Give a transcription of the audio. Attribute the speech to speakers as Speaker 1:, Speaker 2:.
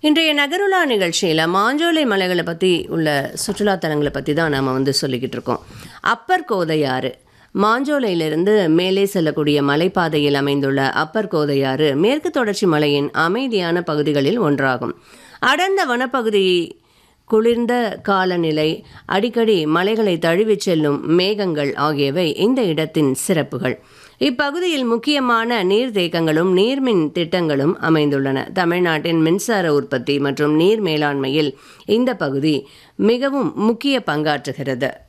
Speaker 1: இன்றைய நகருலா நிகழ்ச்சியில் மாஞ்சோலை மலைகளை பற்றி உள்ள சுற்றுலாத்தலங்களை பற்றி தான் நாம் வந்து சொல்லிக்கிட்டு இருக்கோம் அப்பர் கோதையாறு மாஞ்சோலையிலிருந்து மேலே செல்லக்கூடிய மலைப்பாதையில் அமைந்துள்ள அப்பர் கோதையாறு மேற்கு தொடர்ச்சி மலையின் அமைதியான பகுதிகளில் ஒன்றாகும் அடர்ந்த வனப்பகுதி குளிர்ந்த காலநிலை அடிக்கடி மலைகளை தழுவிச் செல்லும் மேகங்கள் ஆகியவை இந்த இடத்தின் சிறப்புகள் இப்பகுதியில் முக்கியமான நீர்த்தேக்கங்களும் நீர்மின் திட்டங்களும் அமைந்துள்ளன தமிழ்நாட்டின் மின்சார உற்பத்தி மற்றும் நீர் மேலாண்மையில் இந்த பகுதி மிகவும் முக்கிய பங்காற்றுகிறது